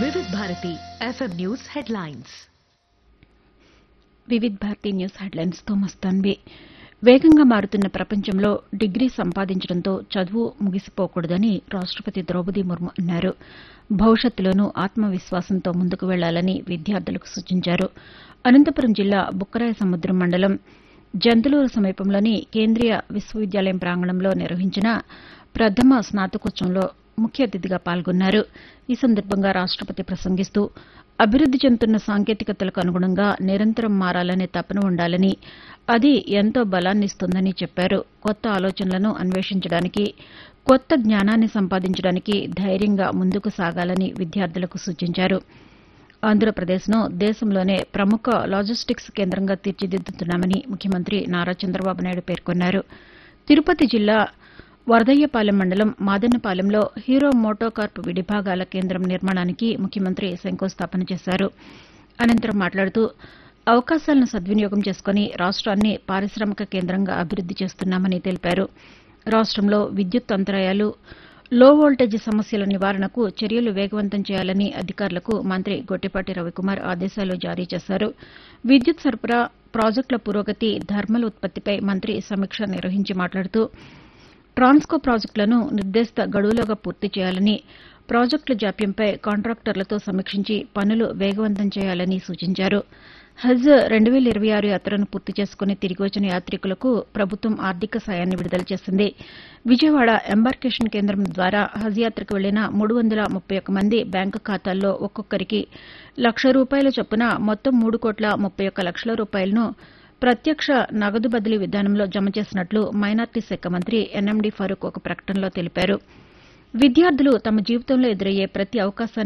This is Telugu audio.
వివిధ Bharati FM news headlines Vividh Bharati news హెడ్లైన్స్తో మస్తాన్వి వేగంగా మారుతున్న ప్రపంచంలో డిగ్రీ సంపాదించడంతో చదువు ముగిసిపోకూడదని రాష్టపతి ద్రౌపది ముర్ము అన్నారు భవిష్యత్తులోనూ ఆత్మవిశ్వాసంతో ముందుకు వెళ్లాలని విద్యార్థులకు సూచించారు అనంతపురం జిల్లా బుక్కరాయ సముద్రం మండలం జంతులూరు సమీపంలోని కేంద్రీయ విశ్వవిద్యాలయం ప్రాంగణంలో నిర్వహించిన ప్రథమ స్నాతకోత్సవంలో ముఖ్య అతిథిగా పాల్గొన్నారు ఈ సందర్భంగా రాష్టపతి ప్రసంగిస్తూ అభివృద్ది చెందుతున్న సాంకేతికతలకు అనుగుణంగా నిరంతరం మారాలనే తపన ఉండాలని అది ఎంతో బలాన్నిస్తుందని చెప్పారు కొత్త ఆలోచనలను అన్వేషించడానికి కొత్త జ్ఞానాన్ని సంపాదించడానికి ధైర్యంగా ముందుకు సాగాలని విద్యార్థులకు సూచించారు ఆంధ్రప్రదేశ్ను దేశంలోనే ప్రముఖ లాజిస్టిక్స్ కేంద్రంగా తీర్చిదిద్దుతున్నామని ముఖ్యమంత్రి నారా చంద్రబాబు నాయుడు పేర్కొన్నారు తిరుపతి జిల్లా వరదయ్యపాలెం మండలం మాదన్నపాలెంలో హీరో మోటోకార్ప్ విడిభాగాల కేంద్రం నిర్మాణానికి ముఖ్యమంత్రి శంకుస్థాపన చేశారు అనంతరం మాట్లాడుతూ అవకాశాలను సద్వినియోగం చేసుకుని రాష్ట్రాన్ని పారిశ్రామిక కేంద్రంగా అభివృద్ది చేస్తున్నామని తెలిపారు రాష్టంలో విద్యుత్ అంతరాయాలు లో వోల్టేజ్ సమస్యల నివారణకు చర్యలు వేగవంతం చేయాలని అధికారులకు మంత్రి గొట్టిపాటి రవికుమార్ ఆదేశాలు జారీ చేశారు విద్యుత్ సరఫరా ప్రాజెక్టుల పురోగతి థర్మల్ ఉత్పత్తిపై మంత్రి సమీక్ష నిర్వహించి మాట్లాడుతూ ట్రాన్స్కో ప్రాజెక్టులను నిర్దేశిత గడువులోగా పూర్తి చేయాలని ప్రాజెక్టుల జాప్యంపై కాంట్రాక్టర్లతో సమీక్షించి పనులు వేగవంతం చేయాలని సూచించారు హజ్ రెండు వేల ఇరవై ఆరు యాత్రను పూర్తి చేసుకుని తిరిగి వచ్చిన యాత్రికులకు ప్రభుత్వం ఆర్థిక సాయాన్ని విడుదల చేసింది విజయవాడ ఎంబార్కేషన్ కేంద్రం ద్వారా హజ్ యాత్రకు వెళ్లిన మూడు వందల ముప్పై ఒక్క మంది బ్యాంకు ఖాతాల్లో ఒక్కొక్కరికి లక్ష రూపాయల చొప్పున మొత్తం మూడు కోట్ల ముప్పై ఒక్క లక్షల రూపాయలను ప్రత్యక్ష నగదు బదిలీ విధానంలో జమ చేసినట్లు మైనార్టీ శాఖ మంత్రి ఎన్ఎండి ఫరూక్ ఒక ప్రకటనలో తెలిపారు విద్యార్థులు తమ జీవితంలో ఎదురయ్యే ప్రతి అవకాశాన్ని